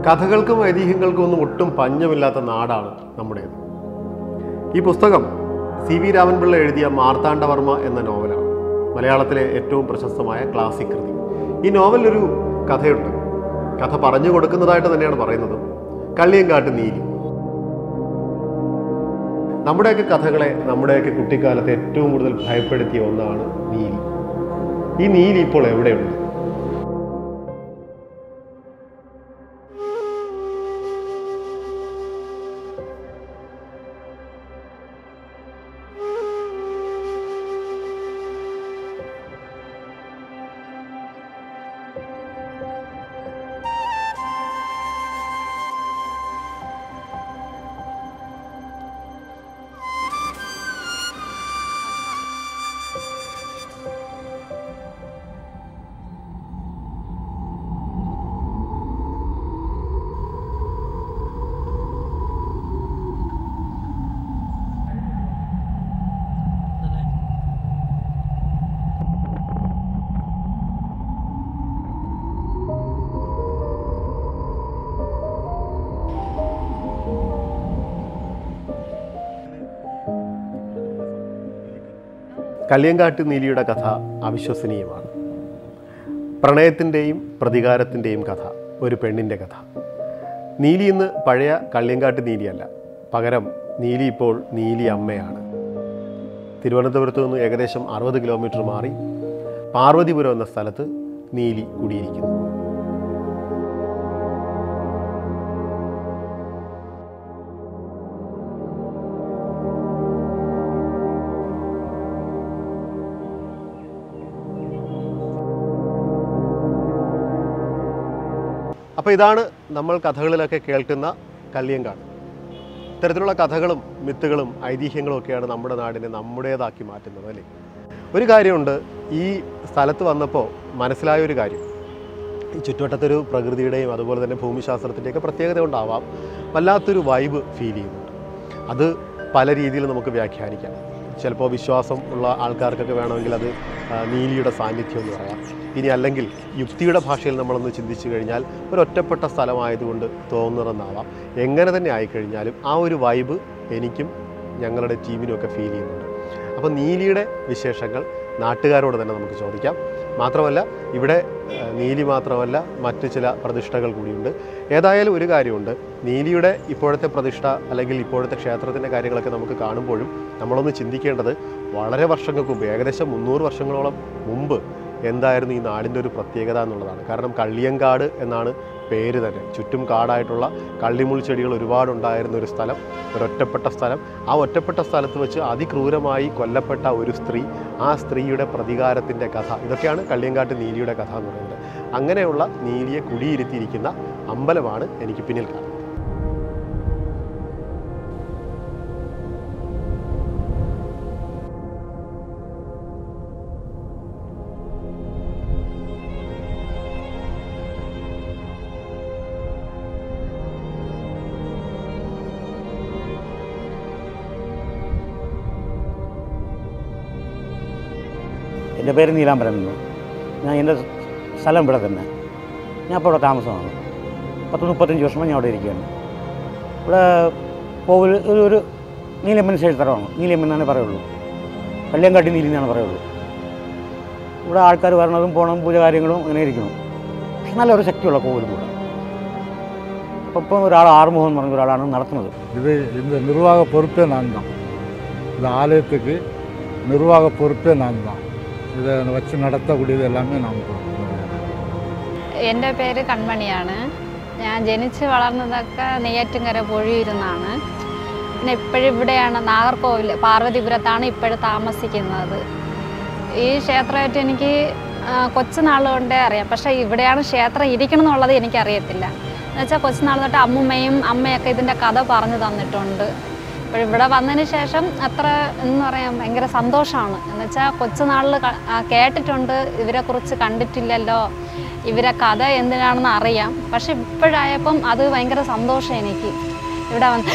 കഥകൾക്കും ഐതിഹ്യങ്ങൾക്കും ഒന്നും ഒട്ടും പഞ്ഞമില്ലാത്ത നാടാണ് നമ്മുടേത് ഈ പുസ്തകം സി വി രാമൻപിള്ള എഴുതിയ മാർത്താണ്ഡവർമ്മ എന്ന നോവലാണ് മലയാളത്തിലെ ഏറ്റവും പ്രശസ്തമായ ക്ലാസിക് കൃതി ഈ നോവലിലൊരു കഥയുണ്ട് കഥ പറഞ്ഞു കൊടുക്കുന്നതായിട്ട് തന്നെയാണ് പറയുന്നത് കള്ളിയങ്കാട്ട് നീലി നമ്മുടെയൊക്കെ കഥകളെ നമ്മുടെയൊക്കെ കുട്ടിക്കാലത്ത് ഏറ്റവും കൂടുതൽ ഭയപ്പെടുത്തിയ ഒന്നാണ് നീലി ഈ നീലി ഇപ്പോൾ എവിടെയുണ്ട് കല്യങ്കാട്ട് നീലിയുടെ കഥ അവിശ്വസനീയമാണ് പ്രണയത്തിൻ്റെയും പ്രതികാരത്തിൻ്റെയും കഥ ഒരു പെണ്ണിൻ്റെ കഥ നീലി ഇന്ന് പഴയ കള്ളിയങ്കാട്ട് നീലിയല്ല പകരം നീലി ഇപ്പോൾ നീലി അമ്മയാണ് തിരുവനന്തപുരത്ത് നിന്ന് ഏകദേശം അറുപത് കിലോമീറ്റർ മാറി പാർവതിപുരം എന്ന സ്ഥലത്ത് നീലി കുടിയിരിക്കുന്നു അപ്പോൾ ഇതാണ് നമ്മൾ കഥകളിലൊക്കെ കേൾക്കുന്ന കല്ലിയങ്കാട് ഇത്തരത്തിലുള്ള കഥകളും മിത്തുകളും ഐതിഹ്യങ്ങളും ഒക്കെയാണ് നമ്മുടെ നാടിനെ നമ്മുടേതാക്കി മാറ്റുന്നത് അല്ലേ ഒരു കാര്യമുണ്ട് ഈ സ്ഥലത്ത് വന്നപ്പോൾ മനസ്സിലായ ഒരു കാര്യം ഈ ചുറ്റുവട്ടത്തൊരു പ്രകൃതിയുടെയും അതുപോലെ തന്നെ ഭൂമിശാസ്ത്രത്തിൻ്റെയൊക്കെ പ്രത്യേകത കൊണ്ടാവാം വല്ലാത്തൊരു വൈബ് ഫീൽ ചെയ്യുന്നുണ്ട് അത് പല രീതിയിൽ നമുക്ക് വ്യാഖ്യാനിക്കാം ചിലപ്പോൾ വിശ്വാസം ഉള്ള ആൾക്കാർക്കൊക്കെ വേണമെങ്കിൽ അത് ആ, നീലിയുടെ സാന്നിധ്യം എന്ന് പറയാം ഇനി അല്ലെങ്കിൽ യുക്തിയുടെ ഭാഷയിൽ നമ്മളൊന്ന് ചിന്തിച്ചു കഴിഞ്ഞാൽ ഒരു ഒറ്റപ്പെട്ട സ്ഥലമായതുകൊണ്ട് തോന്നുന്നതെന്നാവാം എങ്ങനെ തന്നെ ആയിക്കഴിഞ്ഞാലും ആ ഒരു വൈബ് എനിക്കും ഞങ്ങളുടെ ടീമിനും ഒക്കെ ഫീൽ ചെയ്യുന്നുണ്ട് അപ്പോൾ നീലിയുടെ വിശേഷങ്ങൾ നാട്ടുകാരോട് തന്നെ നമുക്ക് ചോദിക്കാം മാത്രമല്ല ഇവിടെ ആ, നീലി മാത്രമല്ല മറ്റ് ചില പ്രതിഷ്ഠകൾ കൂടിയുണ്ട് ഏതായാലും ഒരു കാര്യമുണ്ട് നീലിയുടെ ഇപ്പോഴത്തെ പ്രതിഷ്ഠ അല്ലെങ്കിൽ ഇപ്പോഴത്തെ ക്ഷേത്രത്തിൻ്റെ കാര്യങ്ങളൊക്കെ നമുക്ക് കാണുമ്പോഴും നമ്മളൊന്ന് ചിന്തിക്കേണ്ടത് വളരെ വർഷങ്ങൾക്ക് മുമ്പ് ഏകദേശം മുന്നൂറ് വർഷങ്ങളോളം മുമ്പ് എന്തായിരുന്നു ഈ നാടിൻ്റെ ഒരു പ്രത്യേകത എന്നുള്ളതാണ് കാരണം കള്ളിയങ്കാട് എന്നാണ് പേര് തന്നെ ചുറ്റും കാടായിട്ടുള്ള കള്ളിമുൾ ചെടികൾ ഒരുപാടുണ്ടായിരുന്ന ഒരു സ്ഥലം ഒരൊറ്റപ്പെട്ട സ്ഥലം ആ ഒറ്റപ്പെട്ട സ്ഥലത്ത് വെച്ച് അതിക്രൂരമായി കൊല്ലപ്പെട്ട ഒരു സ്ത്രീ ആ സ്ത്രീയുടെ പ്രതികാരത്തിൻ്റെ കഥ ഇതൊക്കെയാണ് കള്ളിയങ്കാട്ട് നീലിയുടെ കഥ എന്ന് പറയുന്നത് അങ്ങനെയുള്ള നീലിയെ കുടിയിരുത്തിയിരിക്കുന്ന അമ്പലമാണ് എനിക്ക് പിന്നിൽ കാണുന്നത് എൻ്റെ പേര് നീലാംബരൻ എന്ന് ഞാൻ എൻ്റെ സ്ഥലം ഇവിടെ തന്നെ ഞാൻ ഇപ്പോൾ ഇവിടെ താമസമാണ് പത്ത് മുപ്പത്തഞ്ച് വർഷമായി ഞാൻ അവിടെ ഇരിക്കുകയാണ് ഇവിടെ കോവിൽ ഒരു ഒരു നീലമ്മൻ ക്ഷേത്രമാണ് നീലമ്മൻ എന്നാണ് പറയുള്ളൂ കല്യാങ്കാട്ടി നീലി എന്നാണ് പറയുള്ളൂ ഇവിടെ ആൾക്കാർ വരണതും പോകണം പൂജ കാര്യങ്ങളും അങ്ങനെ ഇരിക്കണം പക്ഷെ നല്ലൊരു ശക്തിയുള്ള കോവിലും കൂടെ അപ്പം ഇപ്പം ഒരാൾ ആറുമുഖം എന്ന് പറഞ്ഞ ഒരാളാണ് നടത്തുന്നത് இது இந்த நிர்வாக பொறுப்பே நான் தான் இந்த ஆலயத்துக்கு நிர்வாக பொறுப்பே நான் தான் இதை வச்சு நடத்தக்கூடியது எல்லாமே நான் பொறுப்பு എൻ്റെ പേര് കൺമണിയാണ് ഞാൻ ജനിച്ച് വളർന്നതൊക്കെ നെയ്യാറ്റിൻകര പൊഴിയിരുന്നാണ് പിന്നെ ഇപ്പോഴും ഇവിടെയാണ് നാഗർകോവിൽ പാർവതിപുരത്താണ് ഇപ്പോഴും താമസിക്കുന്നത് ഈ ക്ഷേത്രമായിട്ട് എനിക്ക് ആ, കൊച്ചുനാൾ കൊണ്ടേ അറിയാം പക്ഷേ ഇവിടെയാണ് ക്ഷേത്രം ഇരിക്കണം എന്നുള്ളത് എനിക്കറിയത്തില്ല എന്നുവെച്ചാൽ കൊച്ചുനാൾ തൊട്ട് അമ്മുമ്മയും അമ്മയൊക്കെ ഇതിൻ്റെ കഥ പറഞ്ഞു തന്നിട്ടുണ്ട് അപ്പോൾ ഇവിടെ വന്നതിന് ശേഷം അത്ര എന്ന് പറയാൻ ഭയങ്കര സന്തോഷമാണ് എന്നുവെച്ചാൽ കൊച്ചുനാളിൽ ക- ആ, കേട്ടിട്ടുണ്ട് ഇവരെക്കുറിച്ച് കണ്ടിട്ടില്ലല്ലോ ഇവരെ കഥ എന്തിനാണെന്ന് അറിയാം പക്ഷെ ഇപ്പോഴായപ്പം അത് ഭയങ്കര സന്തോഷം എനിക്ക് ഇവിടെ വന്ന്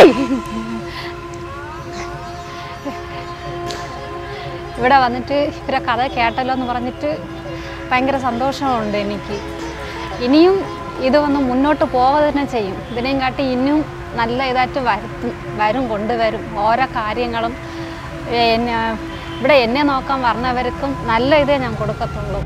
ഇവിടെ വന്നിട്ട് ഇവരെ കഥ കേട്ടല്ലോ എന്ന് പറഞ്ഞിട്ട് ഭയങ്കര സന്തോഷമുണ്ട് എനിക്ക് ഇനിയും ഇത് ഒന്ന് മുന്നോട്ട് പോവുക തന്നെ ചെയ്യും ഇതിനെയും കാട്ടി ഇനിയും നല്ല ഇതായിട്ട് വരുത്തും വരും കൊണ്ടുവരും ഓരോ കാര്യങ്ങളും എന്നെ ഇവിടെ എന്നെ നോക്കാൻ പറഞ്ഞവർക്കും നല്ല ഇതേ ഞാൻ കൊടുക്കത്തുള്ളൂ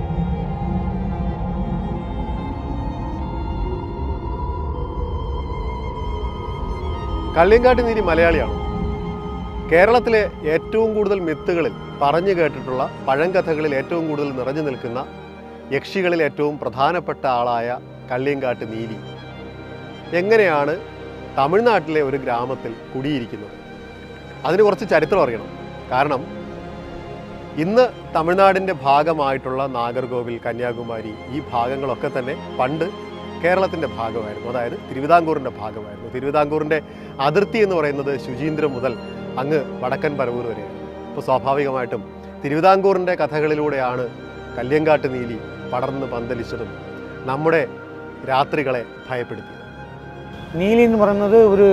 കള്ളിയങ്കാട്ട് നീരി മലയാളിയാണ് കേരളത്തിലെ ഏറ്റവും കൂടുതൽ മിത്തുകളിൽ പറഞ്ഞു കേട്ടിട്ടുള്ള പഴങ്കഥകളിൽ ഏറ്റവും കൂടുതൽ നിറഞ്ഞു നിൽക്കുന്ന യക്ഷികളിൽ ഏറ്റവും പ്രധാനപ്പെട്ട ആളായ കള്ളിയങ്കാട്ട് നീലി എങ്ങനെയാണ് തമിഴ്നാട്ടിലെ ഒരു ഗ്രാമത്തിൽ കുടിയിരിക്കുന്നത് അതിന് കുറച്ച് ചരിത്രം അറിയണം കാരണം ഇന്ന് തമിഴ്നാടിൻ്റെ ഭാഗമായിട്ടുള്ള നാഗർകോവിൽ കന്യാകുമാരി ഈ ഭാഗങ്ങളൊക്കെ തന്നെ പണ്ട് കേരളത്തിൻ്റെ ഭാഗമായിരുന്നു അതായത് തിരുവിതാംകൂറിൻ്റെ ഭാഗമായിരുന്നു തിരുവിതാംകൂറിൻ്റെ അതിർത്തി എന്ന് പറയുന്നത് ശുചീന്ദ്രം മുതൽ അങ്ങ് വടക്കൻ പരവൂർ വരെയാണ് അപ്പോൾ സ്വാഭാവികമായിട്ടും തിരുവിതാംകൂറിൻ്റെ കഥകളിലൂടെയാണ് കല്യങ്കാട്ട് നീലി പടർന്ന് പന്തലിച്ചതും നമ്മുടെ രാത്രികളെ ഭയപ്പെടുത്തിയത് നീലി എന്ന് പറയുന്നത് ഒരു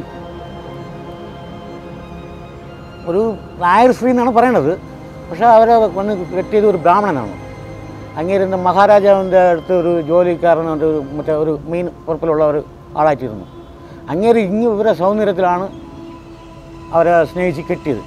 ഒരു നായർ സ്ത്രീ എന്നാണ് പറയണത് പക്ഷേ അവരെ വന്ന് കെട്ടിയത് ഒരു ബ്രാഹ്മണനാണ് അങ്ങേരുന്ന മഹാരാജാവിൻ്റെ അടുത്ത് ഒരു ജോലിക്കാരനുണ്ട് ഒരു മറ്റേ ഒരു മീൻ ഉറപ്പിലുള്ള ഒരു ആളായിട്ടിരുന്നു അങ്ങേര് ഇങ്ങ് ഇവരെ സൗന്ദര്യത്തിലാണ് അവരെ സ്നേഹിച്ച് കെട്ടിയത്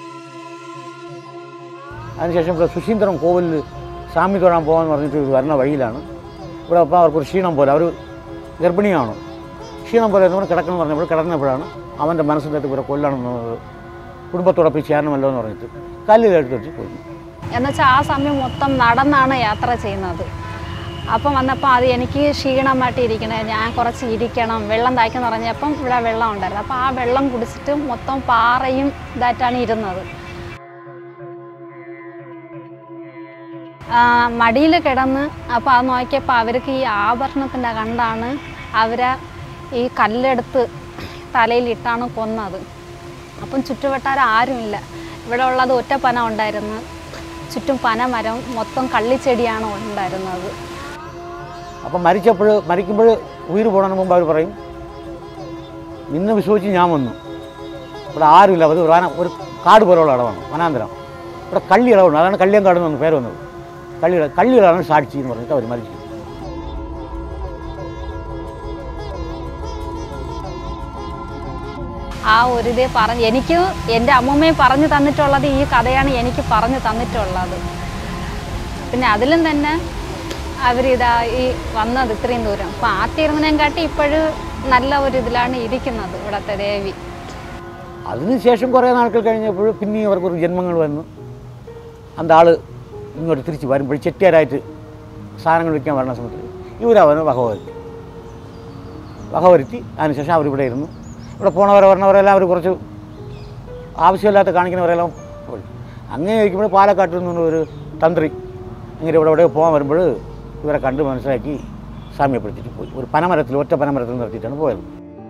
അതിനുശേഷം ഇവിടെ സുശീന്ദ്രം കോവിലിൽ സ്വാമി തൊഴാൻ പോകാമെന്ന് പറഞ്ഞിട്ട് ഇവർ വരുന്ന വഴിയിലാണ് ഇവിടെ അപ്പോൾ അവർക്കൊരു ക്ഷീണം പോലെ അവർ ഗർഭിണിയാണ് ക്ഷീണം പോലെ നമ്മൾ കിടക്കണം എന്ന് പറഞ്ഞപ്പോൾ കിടന്നപ്പോഴാണ് അവൻ്റെ മനസ്സിൻ്റെ അടുത്ത് ഇവരെ കൊല്ലണമെന്ന് കുടുംബത്തോടൊപ്പം ചേരണമല്ലോ എന്ന് പറഞ്ഞിട്ട് കല്ലിലെടുത്ത് വെച്ച് കൊന്നു എന്നുവെച്ചാൽ ആ സമയം മൊത്തം നടന്നാണ് യാത്ര ചെയ്യുന്നത് അപ്പം വന്നപ്പോൾ അത് എനിക്ക് ക്ഷീണമായിട്ട് ഇരിക്കണേ ഞാൻ കുറച്ച് ഇരിക്കണം വെള്ളം തായ്ക്കെന്ന് പറഞ്ഞപ്പം ഇവിടെ വെള്ളം ഉണ്ടായിരുന്നു അപ്പോൾ ആ വെള്ളം കുടിച്ചിട്ട് മൊത്തം പാറയും ഇതായിട്ടാണ് ഇരുന്നത് മടിയിൽ കിടന്ന് അപ്പോൾ അത് നോക്കിയപ്പോൾ അവർക്ക് ഈ ആഭരണത്തിൻ്റെ കണ്ടാണ് അവരെ ഈ കല്ലെടുത്ത് തലയിലിട്ടാണ് കൊന്നത് അപ്പം ചുറ്റുവട്ടാരം ആരുമില്ല ഇവിടെ ഉള്ളത് ഒറ്റ പന ഉണ്ടായിരുന്നു ചുറ്റും പനമരം മൊത്തം കള്ളിച്ചെടിയാണ് ഉണ്ടായിരുന്നത് അപ്പം മരിച്ചപ്പോൾ മരിക്കുമ്പോൾ ഉയിർ പോണതിന് മുമ്പ് അവർ പറയും ഇന്ന് വിശ്വസിച്ച് ഞാൻ വന്നു ഇവിടെ ആരുമില്ല അത് ഒരു വന- ഒരു കാട് പോലുള്ള ഇടമാണ് വനാന്തരം ഇവിടെ കള്ളി ഇടവുണ്ട് അതാണ് കള്ളിയങ്കാട് എന്ന് പേര് വന്നത് കള്ളി കള്ളികളാണ് സാക്ഷി എന്ന് പറഞ്ഞിട്ട് അവർ മരിച്ചു ആ ഒരു ഇതേ പറഞ്ഞ് എനിക്ക് എൻ്റെ അമ്മൂമ്മയും പറഞ്ഞു തന്നിട്ടുള്ളത് ഈ കഥയാണ് എനിക്ക് പറഞ്ഞു തന്നിട്ടുള്ളത് പിന്നെ അതിലും തന്നെ അവരിതാ ഈ വന്നത് ഇത്രയും ദൂരം അപ്പം ആദ്യം ഇരുന്നതിനെ കാട്ടി ഇപ്പോഴും നല്ല ഒരു ഇതിലാണ് ഇരിക്കുന്നത് ഇവിടുത്തെ ദേവി അതിനുശേഷം കുറേ നാൾക്കൾ കഴിഞ്ഞപ്പോൾ പിന്നെയും അവർക്കൊരു ജന്മങ്ങൾ വന്നു അന്ത ആൾ ഇങ്ങോട്ട് തിരിച്ച് വരുമ്പോൾ ചെട്ടിയാരായിട്ട് സാധനങ്ങൾ വിൽക്കാൻ വരുന്ന സമയത്ത് ഇവരവന് വകവരുത്തി വകവരുത്തി അതിനുശേഷം അവരിവിടെ ഇരുന്നു ഇവിടെ പോണവരെ വരണവരെല്ലാം അവർ കുറച്ച് ആവശ്യമില്ലാത്ത കാണിക്കുന്നവരെല്ലാം പോയി അങ്ങനെ ഇരിക്കുമ്പോൾ പാലക്കാട്ടിൽ നിന്ന് ഒരു തന്ത്രി അങ്ങനെ ഇവിടെ ഇവിടെ പോകാൻ വരുമ്പോൾ ഇവരെ കണ്ട് മനസ്സിലാക്കി സാമ്യപ്പെടുത്തിയിട്ട് പോയി ഒരു പനമരത്തിൽ ഒറ്റ പനമരത്തിൽ നിർത്തിയിട്ടാണ് പോയത്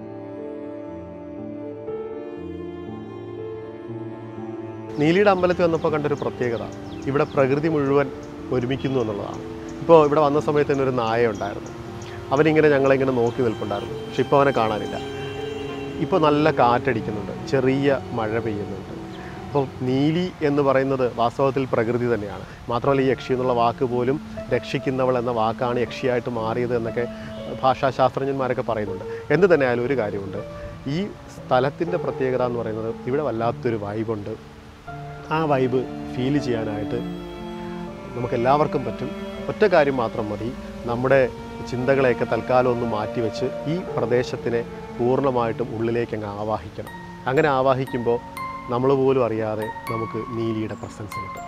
നീലിയുടെ അമ്പലത്തിൽ വന്നപ്പോൾ കണ്ടൊരു പ്രത്യേകത ഇവിടെ പ്രകൃതി മുഴുവൻ ഒരുമിക്കുന്നു എന്നുള്ളതാണ് ഇപ്പോൾ ഇവിടെ വന്ന സമയത്ത് തന്നെ ഒരു നായ ഉണ്ടായിരുന്നു അവനിങ്ങനെ ഞങ്ങളിങ്ങനെ നോക്കി നിൽപ്പുണ്ടായിരുന്നു പക്ഷെ ഇപ്പോൾ അവനെ കാണാനില്ല ഇപ്പോൾ നല്ല കാറ്റടിക്കുന്നുണ്ട് ചെറിയ മഴ പെയ്യുന്നുണ്ട് അപ്പോൾ നീലി എന്ന് പറയുന്നത് വാസ്തവത്തിൽ പ്രകൃതി തന്നെയാണ് മാത്രമല്ല ഈ യക്ഷി എന്നുള്ള വാക്ക് പോലും രക്ഷിക്കുന്നവൾ എന്ന വാക്കാണ് യക്ഷിയായിട്ട് മാറിയത് എന്നൊക്കെ ഭാഷാശാസ്ത്രജ്ഞന്മാരൊക്കെ പറയുന്നുണ്ട് എന്ത് തന്നെ ആയാലും ഒരു കാര്യമുണ്ട് ഈ സ്ഥലത്തിൻ്റെ പ്രത്യേകത എന്ന് പറയുന്നത് ഇവിടെ വല്ലാത്തൊരു വൈബുണ്ട് ആ വൈബ് ഫീൽ ചെയ്യാനായിട്ട് നമുക്ക് എല്ലാവർക്കും പറ്റും ഒറ്റ കാര്യം മാത്രം മതി നമ്മുടെ ചിന്തകളെയൊക്കെ തൽക്കാലം ഒന്ന് മാറ്റിവെച്ച് ഈ പ്രദേശത്തിനെ പൂർണ്ണമായിട്ടും ഉള്ളിലേക്ക് അങ്ങ് ആവാഹിക്കണം അങ്ങനെ ആവാഹിക്കുമ്പോൾ നമ്മൾ പോലും അറിയാതെ നമുക്ക് നീലിയുടെ പ്രസൻസ് കിട്ടും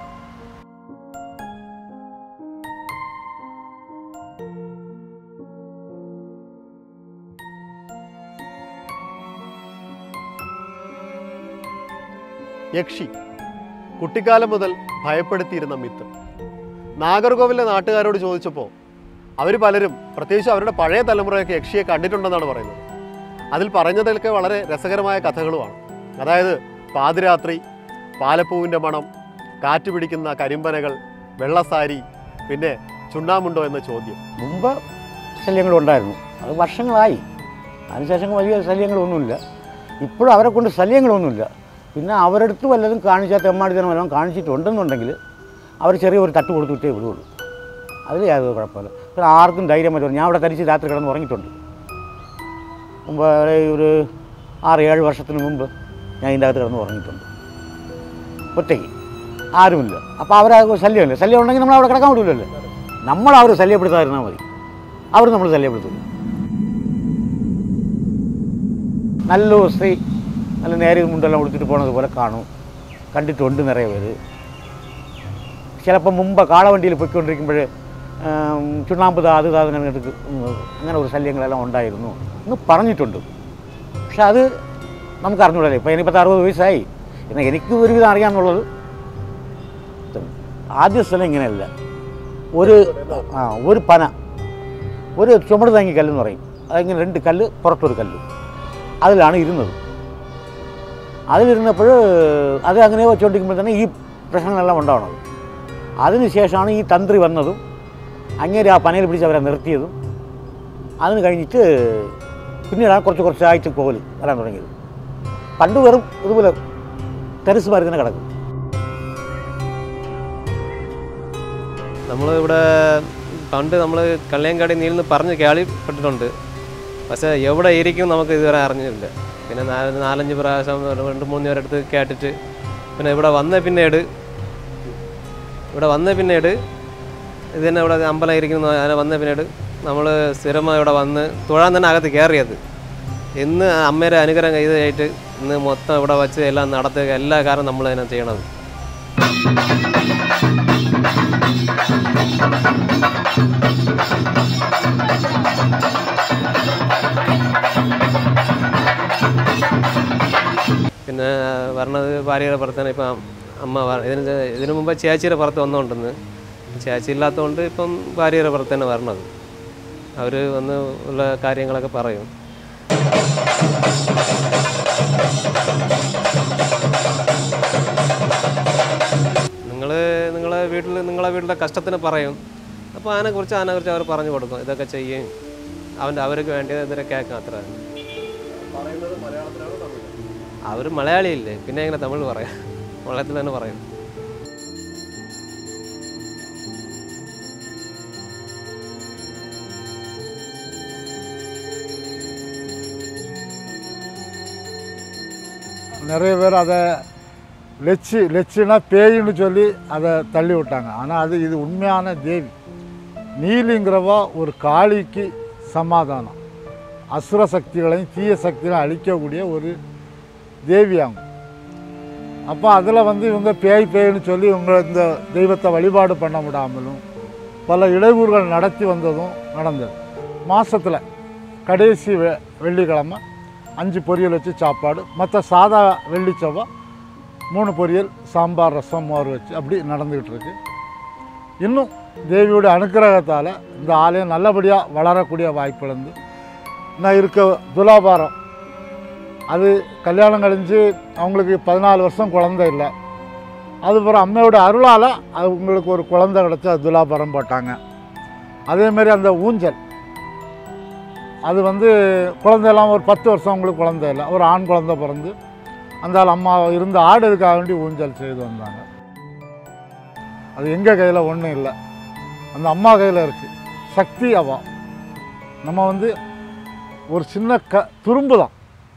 യക്ഷി കുട്ടിക്കാലം മുതൽ ഭയപ്പെടുത്തിയിരുന്ന മിത്ത് നാഗർകോവിലെ നാട്ടുകാരോട് ചോദിച്ചപ്പോൾ അവർ പലരും പ്രത്യേകിച്ച് അവരുടെ പഴയ തലമുറയൊക്കെ യക്ഷിയെ കണ്ടിട്ടുണ്ടെന്നാണ് പറയുന്നത് അതിൽ പറഞ്ഞതിലൊക്കെ വളരെ രസകരമായ കഥകളുമാണ് അതായത് പാതിരാത്രി പാലപ്പൂവിൻ്റെ മണം കാറ്റ് പിടിക്കുന്ന കരിമ്പനകൾ വെള്ളസാരി പിന്നെ ചുണ്ണാമുണ്ടോ എന്ന ചോദ്യം മുമ്പ് ശല്യങ്ങളുണ്ടായിരുന്നു അത് വർഷങ്ങളായി അതിനുശേഷം വലിയ ശല്യങ്ങളൊന്നുമില്ല ഇപ്പോഴും അവരെ കൊണ്ട് ശല്യങ്ങളൊന്നുമില്ല പിന്നെ അവരടുത്ത് വല്ലതും കാണിച്ചാൽ തെമ്മാടിത്തരം വല്ലതും കാണിച്ചിട്ടുണ്ടെന്നുണ്ടെങ്കിൽ അവർ ചെറിയ ഒരു തട്ട് കൊടുത്തിട്ടേ വിടുകയുള്ളൂ അതിൽ യാതൊരു കുഴപ്പമില്ല പിന്നെ ആർക്കും ധൈര്യം പറ്റും ഞാൻ അവിടെ തരിച്ച് രാത്രി കിടന്ന് ഉറങ്ങിയിട്ടുണ്ട് മുമ്പ് ഒരു ആറ് ഏഴ് വർഷത്തിന് മുമ്പ് ഞാൻ ഇതിൻ്റെ അകത്ത് കിടന്ന് ഉറങ്ങിയിട്ടുണ്ട് ഒറ്റയ്ക്ക് ആരുമില്ല അപ്പോൾ അവരെ ശല്യമില്ല ശല്യം ഉണ്ടെങ്കിൽ നമ്മൾ അവിടെ കിടക്കാൻ പറ്റില്ലല്ലോ നമ്മൾ അവർ ശല്യപ്പെടുത്താതിരുന്നാൽ മതി അവർ നമ്മൾ ശല്യപ്പെടുത്തില്ല നല്ലൊരു സ്ത്രീ നല്ല നേരെ മുണ്ടെല്ലാം ഉടുത്തിട്ട് പോണത് പോലെ കാണും കണ്ടിട്ടുണ്ട് നിറയെ പേര് ചിലപ്പോൾ മുമ്പ് കാളവണ്ടിയിൽ പൊയ്ക്കൊണ്ടിരിക്കുമ്പോൾ ചുണ്ണാമ്പ് താ അത് താ അങ്ങനെ എടുത്ത് അങ്ങനെ ഒരു ശല്യങ്ങളെല്ലാം ഉണ്ടായിരുന്നു എന്ന് പറഞ്ഞിട്ടുണ്ട് പക്ഷെ അത് നമുക്ക് അറിഞ്ഞൂടല്ലേ ഇപ്പോൾ എനിപ്പത്ത് അറുപത് വയസ്സായി എന്നാൽ എനിക്ക് ഒരുവിധം അറിയാമെന്നുള്ളത് ഇത്രയും. ആദ്യ സ്ഥലം ഇങ്ങനെയല്ല ഒരു ആ ഒരു പന ഒരു ചുമട് താങ്ങി കല്ലെന്ന് പറയും അതിങ്ങനെ രണ്ട് കല്ല് പുറത്തൊരു കല്ല് അതിലാണ് ഇരുന്നത് അതിലിരുന്നപ്പോൾ അത് അങ്ങനെ വെച്ചുകൊണ്ടിരിക്കുമ്പോൾ തന്നെ ഈ പ്രശ്നങ്ങളെല്ലാം ഉണ്ടാവണത് അതിനുശേഷമാണ് ഈ തന്ത്രി വന്നതും അങ്ങേര് ആ പനയിൽ പിടിച്ച് അവരെ നിർത്തിയതും അതിന് കഴിഞ്ഞിട്ട് പിന്നീടാണ് കുറച്ച് കുറച്ചായിട്ട് കോല് വരാൻ തുടങ്ങിയത് പണ്ട് വെറും ഇതുപോലെ തെരസ് മാറി തന്നെ കിടക്കും നമ്മൾ ഇവിടെ പണ്ട് നമ്മൾ കള്ളിയങ്കാടി നീലിന്ന് പറഞ്ഞ് കേളിപ്പെട്ടിട്ടുണ്ട് പക്ഷേ എവിടെ ഇരിക്കും നമുക്ക് ഇതുവരെ അറിഞ്ഞില്ല പിന്നെ നാല് നാലഞ്ച് പ്രാവശ്യം രണ്ട് മൂന്ന് പേരെടുത്ത് കേട്ടിട്ട് പിന്നെ ഇവിടെ വന്ന പിന്നീട് ഇവിടെ വന്ന പിന്നീട് ഇത് തന്നെ ഇവിടെ അമ്പലം ഇരിക്കുന്നു അങ്ങനെ വന്ന പിന്നീട് നമ്മൾ സ്ഥിരമായി ഇവിടെ വന്ന് തൊഴാൻ തന്നെ അകത്ത് കയറിയത് ഇന്ന് അമ്മയുടെ അനുഗ്രഹം ഇതായിട്ട് ഇന്ന് മൊത്തം ഇവിടെ വച്ച് എല്ലാം നടത്തുക എല്ലാ കാര്യം നമ്മൾ തന്നെ ചെയ്യണത് പിന്നെ വരണത് ഭാര്യയുടെ പുറത്താണ് ഇപ്പം അമ്മ വ- ഇതിന് ഇതിനു മുമ്പ് ചേച്ചിയുടെ പുറത്ത് വന്നുകൊണ്ടെന്ന് ചേച്ചി ഇല്ലാത്തതുകൊണ്ട് ഇപ്പം ഭാര്യയുടെ പുറത്ത് തന്നെ വരണത് അവർ വന്ന് ഉള്ള കാര്യങ്ങളൊക്കെ പറയും നിങ്ങൾ നിങ്ങളെ വീട്ടിൽ നിങ്ങളെ വീട്ടിലെ കഷ്ടത്തിന് പറയും അപ്പോൾ അതിനെക്കുറിച്ച് അതിനെക്കുറിച്ച് അവർ പറഞ്ഞു കൊടുക്കും ഇതൊക്കെ ചെയ്യും അവൻ്റെ അവർക്ക് വേണ്ടി ഇതൊക്കെ കേൾക്കാം അത്ര അവർ മലയാളിയില്ലേ പിന്നെ എങ്ങനെ തമിഴ് പറയാം മലയാളത്തിൽ തന്നെ പറയും நிறைய பேர் அதை லெச்சு லெச்சுனா பேயின்னு சொல்லி அதை தள்ளி விட்டாங்க ஆனால் அது இது உண்மையான தேவி நீலிங்கிறவா ஒரு காளிக்கு சமாதானம் அசுர சக்திகளையும் தீய சக்திகளையும் அழிக்கக்கூடிய ஒரு தேவியாகும் அப்போ அதில் வந்து இவங்க பேய் பேய்னு சொல்லி இவங்க இந்த தெய்வத்தை வழிபாடு பண்ண விடாமலும் பல இடையூறுகள் நடத்தி வந்ததும் நடந்தது மாதத்தில் கடைசி வெ வெள்ளிக்கிழமை அஞ்சு பொரியல் வச்சு சாப்பாடு மற்ற சாதா வெள்ளி செவ்வாய் மூணு பொரியல் சாம்பார் ரசம் மோர் வச்சு அப்படி நடந்துக்கிட்டு இருக்கு இன்னும் தேவியோட அனுக்கிரகத்தால் இந்த ஆலயம் நல்லபடியாக வளரக்கூடிய வாய்ப்பு இருந்து நான் இருக்க துலாபாரம் அது கல்யாணம் கழிஞ்சு அவங்களுக்கு பதினாலு வருஷம் குழந்தை இல்லை அதுக்கப்புறம் அம்மையோட அருளால் அவங்களுக்கு ஒரு குழந்தை கிடச்சி அது துலாபாரம் போட்டாங்க அதேமாரி அந்த ஊஞ்சல் அது வந்து குழந்தையெல்லாம் ஒரு பத்து வருஷம் அவங்களுக்கு குழந்தை இல்லை ஒரு ஆண் குழந்தை பிறந்து அந்த ஆள் அம்மா இருந்த ஆடு இதுக்காக வேண்டி ஊஞ்சல் செய்து வந்தாங்க அது எங்கள் கையில் ஒன்றும் இல்லை அந்த அம்மா கையில் இருக்குது சக்தி அவா நம்ம வந்து ஒரு சின்ன க துரும்பு தான்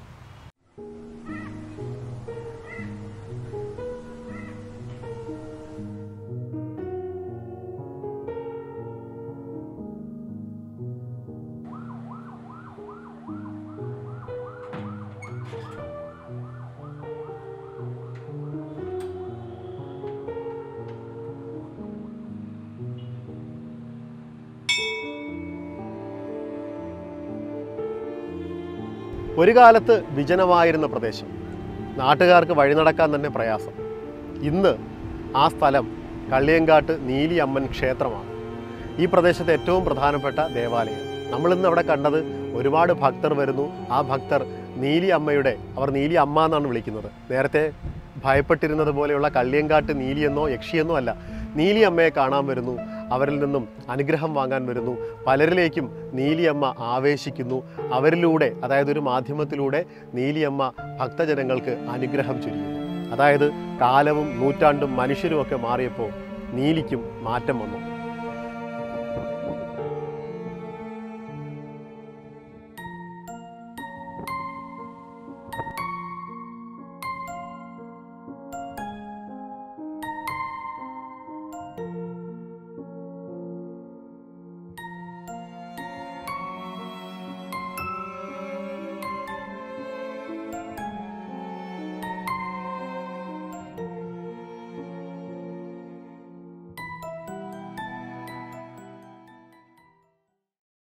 ഒരു കാലത്ത് വിജനമായിരുന്ന പ്രദേശം നാട്ടുകാർക്ക് വഴി നടക്കാൻ തന്നെ പ്രയാസം ഇന്ന് ആ സ്ഥലം കള്ളിയങ്കാട്ട് നീലിയമ്മൻ ക്ഷേത്രമാണ് ഈ പ്രദേശത്തെ ഏറ്റവും പ്രധാനപ്പെട്ട ദേവാലയം നമ്മളിന്ന് അവിടെ കണ്ടത് ഒരുപാട് ഭക്തർ വരുന്നു ആ ഭക്തർ നീലി അമ്മയുടെ അവർ നീലി അമ്മ എന്നാണ് വിളിക്കുന്നത് നേരത്തെ ഭയപ്പെട്ടിരുന്നത് പോലെയുള്ള കള്ളിയങ്കാട്ട് നീലിയെന്നോ യക്ഷിയെന്നോ അല്ല നീലി അമ്മയെ കാണാൻ വരുന്നു അവരിൽ നിന്നും അനുഗ്രഹം വാങ്ങാൻ വരുന്നു പലരിലേക്കും നീലിയമ്മ ആവേശിക്കുന്നു അവരിലൂടെ അതായത് ഒരു മാധ്യമത്തിലൂടെ നീലിയമ്മ ഭക്തജനങ്ങൾക്ക് അനുഗ്രഹം ചൊരിയുന്നു അതായത് കാലവും നൂറ്റാണ്ടും മനുഷ്യരുമൊക്കെ മാറിയപ്പോൾ നീലിക്കും മാറ്റം വന്നു